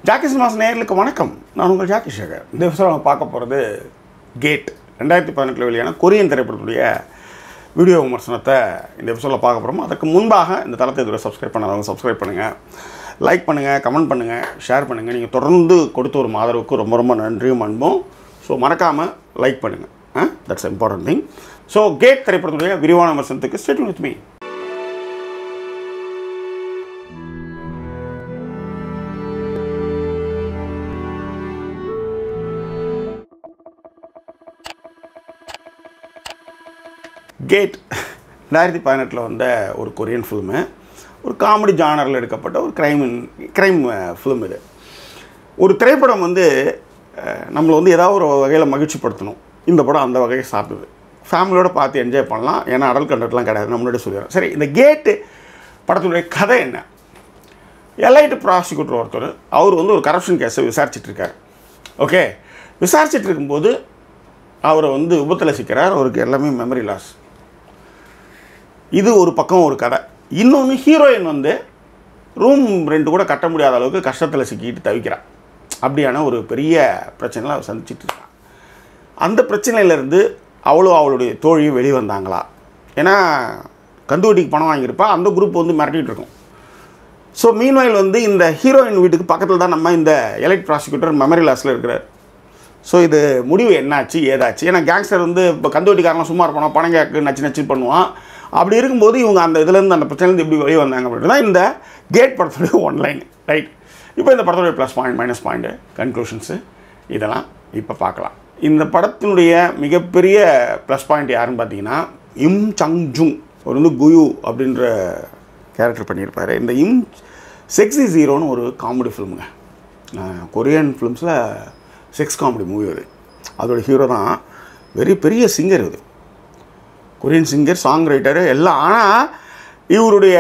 Jackie cinemas நேயர்களுக்கு வணக்கம் நான் உங்கள் ஜாக்கி சேகர் இந்த விஷயம் நம்ம பார்க்க போகிறது கேட் ரெண்டாயிரத்தி பதினெட்டில் வெளியான கொரியன் திரைப்படத்துடைய வீடியோ விமர்சனத்தை இந்த எபிசோடில் பார்க்க போகிறோம் அதற்கு முன்பாக இந்த தளத்தை இதுவரை சப்ஸ்கிரைப் பண்ணாதவங்க சப்ஸ்கிரைப் பண்ணுங்கள் லைக் பண்ணுங்கள் கமெண்ட் பண்ணுங்கள் ஷேர் பண்ணுங்கள் நீங்கள் தொடர்ந்து கொடுத்த ஒரு ஆதரவுக்கு ரொம்ப ரொம்ப நன்றியும் அன்பும் ஸோ மறக்காமல் லைக் பண்ணுங்கள் தட்ஸ் இம்பார்ட்டன்ட் திங் ஸோ கேட் திரைப்படத்துடைய விரிவான விமர்சனத்துக்கு ஸ்டேட் வித் மீ கேட் ரெண்டாயிரத்தி பதினெட்டில் வந்த ஒரு கொரியன் ஃபில்மு ஒரு காமெடி ஜானரில் எடுக்கப்பட்ட ஒரு க்ரைம் க்ரைம் ஃபிலிம் இது ஒரு திரைப்படம் வந்து அஹ், நம்மளை வந்து ஏதாவது ஒரு வகையில் மகிழ்ச்சிப்படுத்தணும் இந்த படம் அந்த வகையை சாப்பிடுது ஃபேமிலியோட பார்த்து என்ஜாய் பண்ணலாம் ஏன்னா அடல் கண்டென்ட்லாம் கிடையாது நம்மளோட சொல்லிடுறோம் சரி இந்த கேட்டு படத்துடைய கதை என்ன எலைட் ப்ராசிக்யூட்டர் ஒருத்தர் அவர் வந்து ஒரு கரப்ஷன் கேஸை விசாரிச்சுட்டு இருக்கார் ஓகே விசாரிச்சுட்டு இருக்கும்போது அவரை வந்து விபத்தில் சிக்கிறார் அவருக்கு எல்லாமே மெமரி லாஸ் இது ஒரு பக்கம் ஒரு கதை இன்னொன்று ஹீரோயின் வந்து ரூம் ரெண்ட் கூட கட்ட முடியாத அளவுக்கு கஷ்டத்தில் சிக்கிட்டு தவிக்கிறான் அப்படியான ஒரு பெரிய பிரச்சனைலாம் அவள் சந்திச்சிட்டு இருக்கான் அந்த பிரச்சனையிலேருந்து அவளோ அவளுடைய தோழி வெளியே வந்தாங்களா ஏன்னா கந்துவட்டிக்கு பணம் வாங்கியிருப்பா அந்த குரூப் வந்து மிரட்டிகிட்டு இருக்கும் ஸோ மீன்வாயில் வந்து இந்த ஹீரோயின் வீட்டுக்கு பக்கத்தில் தான் நம்ம இந்த எலைட் ப்ராசிக்யூட்டர் மெமரி லாஸில் இருக்கிறார் ஸோ இது முடிவு என்னாச்சு ஏதாச்சு ஏன்னா கேங்ஸ்டர் வந்து இப்போ கந்துவட்டிக்காரன் சும்மா இருப்பானோ பணம் கேக்கு நச்சு நச்சு பண்ணுவான் அப்படி இருக்கும்போது இவங்க அந்த இதுலேருந்து அந்த பிரச்சனைலேருந்து எப்படி வெளியே வந்தாங்க அப்படின்னா இந்த கேட் படத்துடைய ஒன்லைன் ரைட் இப்போ இந்த படத்துடைய plus point minus point conclusions இதெல்லாம் இப்போ பார்க்கலாம் இந்த படத்தினுடைய மிகப்பெரிய ப்ளஸ் பாயிண்ட் யாருன்னு பார்த்தீங்கன்னா இம் சங் ஜுங் அவர் வந்து குயு அப்படின்ற கேரக்டர் பண்ணியிருப்பார் இந்த இம் செக்ஸி ஜீரோன்னு ஒரு காமெடி ஃபிலிமுங்க கொரியன் ஃபிலிம்ஸில் செக்ஸ் காமெடி மூவி அது அதோட ஹீரோ தான் வெரி பெரிய சிங்கர் இது கொரியன் சிங்கர் சாங் ரைட்டரு எல்லாம் ஆனால் இவருடைய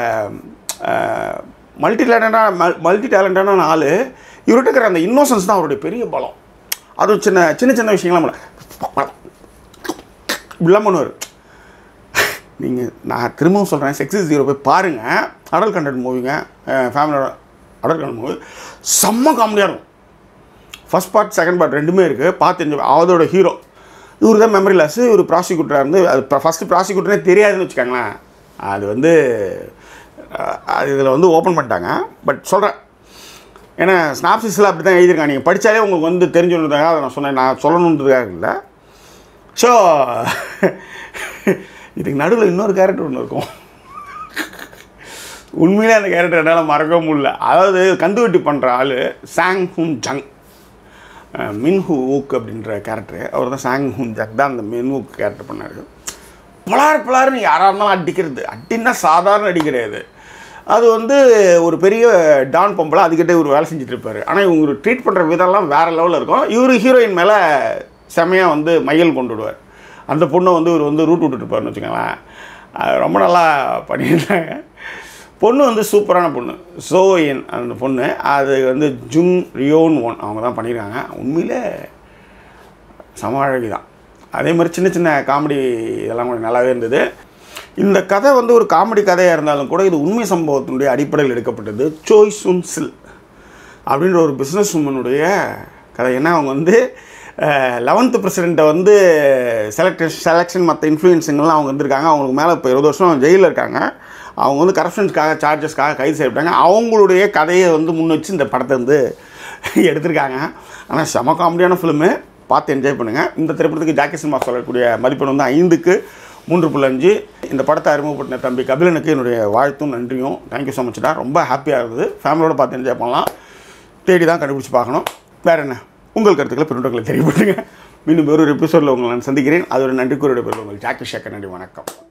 மல்டி டேலண்டான மல்டி டேலண்டான ஆள் இவர்கிட்ட இருக்கிற அந்த இன்னோசன்ஸ் தான் அவருடைய பெரிய பலம் அதுவும் சின்ன சின்ன சின்ன விஷயங்கள்லாம் பண்ண இப்படிலாம் பண்ணுவார் நீங்கள் நான் திரும்பவும் சொல்கிறேன் செக்ஸி ஜீரோ போய் பாருங்கள் அடல் கண்டென்ட் மூவிங்க ஃபேமிலியோட அடல் கண்டென்ட் மூவி செம்ம காமெடியாக இருக்கும் ஃபஸ்ட் பார்ட் செகண்ட் பார்ட் ரெண்டுமே இருக்குது பார்த்து enjoy- அதோட ஹீரோ இவர் தான் மெமரி லாஸ் இவர் ப்ராசிக்யூட்டராக இருந்து அது ஃபஸ்ட்டு ப்ராசிக்யூட்டரே தெரியாதுன்னு வச்சுக்கோங்களேன் அது வந்து அஹ், அது இதில் வந்து ஓப்பன் பண்ணிட்டாங்க பட் சொல்கிறேன் ஏன்னா ஸ்னாப்சிஸில் அப்படி தான் எழுதியிருக்காங்க நீங்கள் படித்தாலே உங்களுக்கு வந்து தெரிஞ்சுன்றதுக்காக அதை நான் சொன்னேன் நான் சொல்லணுன்றதுக்காக இல்லை ஸோ இதுக்கு நடுவில் இன்னொரு கேரக்டர் ஒன்று இருக்கும் உண்மையிலே அந்த கேரக்டர் என்னால் மறக்க முடியல அதாவது கந்துவட்டி பண்ணுற ஆள் சாங் ஹுன் ஜங் அஹ் மின்ஹு ஊக் அப்படின்ற கேரக்டர் அவர் தான் சாங் ஹுன் ஜக் தான் அந்த மின்ஹூக் கேரக்டர் பண்ணார் பலார் பலார்னு யாராக இருந்தாலும் அடிக்கிறது அடின்னா சாதாரண அடிக்கிறது அது வந்து ஒரு பெரிய டான் பொம்பளை அதுக்கிட்ட இவர் வேலை செஞ்சுட்டு இருப்பார் ஆனால் இவங்க ட்ரீட் பண்ணுற விதம்லாம் வேறு லெவலில் இருக்கும் இவர் ஹீரோயின் மேலே செமையாக வந்து மையல் கொண்டு விடுவார் அந்த பொண்ணை வந்து இவர் வந்து ரூட் விட்டுட்டு இருப்பாருன்னு வச்சுக்கோங்களேன் அது ரொம்ப நல்லா பண்ணியிருந்தாங்க பொண்ணு வந்து சூப்பரான பொண்ணு சோயின் அந்த பொண்ணு அது வந்து ஜுங் ரியோன் ஒன் அவங்க தான் பண்ணியிருக்காங்க உண்மையிலே சம அழகி தான் அதே மாதிரி சின்ன சின்ன காமெடி இதெல்லாம் கொஞ்சம் நல்லாவே இருந்தது இந்த கதை வந்து ஒரு காமெடி கதையாக இருந்தாலும் கூட இது உண்மை சம்பவத்தினுடைய அடிப்படையில் எடுக்கப்பட்டது சோய் சுன் சில் அப்படின்ற ஒரு பிஸ்னஸ் உமனுடைய கதை ஏன்னா அவங்க வந்து லெவன்த்து பிரசிடெண்ட்டை வந்து செலக்ட் செலெக்ஷன் மற்ற இன்ஃப்ளூயன்ஸுங்கெல்லாம் அவங்க வந்திருக்காங்க அவங்களுக்கு மேலே இப்போ இருபது வருஷம் ஜெயிலில் இருக்காங்க அவங்க வந்து கரப்ஷன்ஸ்க்காக சார்ஜஸ்க்காக கைது செய்யப்பட்டாங்க அவங்களுடைய கதையை வந்து முன் வச்சு இந்த படத்தை வந்து எடுத்திருக்காங்க ஆனால் செம காமெடியான ஃபிலிமு பார்த்து என்ஜாய் பண்ணுங்கள் இந்த திரைப்படத்துக்கு ஜாக்கி சினிமா சொல்லக்கூடிய மதிப்பெண் வந்து ஐந்துக்கு மூன்று புள்ளி அஞ்சு இந்த படத்தை அறிமுகப்படுத்தின தம்பி கபிலனுக்கு என்னுடைய வாழ்த்தும் நன்றியும் தேங்க்யூ ஸோ மச்டா ரொம்ப ஹாப்பியாக இருந்தது ஃபேமிலியோட பார்த்து என்ஜாய் பண்ணலாம் தேடி தான் கண்டுபிடிச்சி பார்க்கணும் வேறு என்ன உங்கள் கருத்துக்களை பின்னோட்டங்களை தெரியப்படுங்க மீண்டும் வேறொரு எபிசோடில் உங்களை நான் சந்திக்கிறேன் அதோட நன்றி கூறிய பேர் உங்கள் ஜாக்கி ஷேக்கர் நன்றி வணக்கம்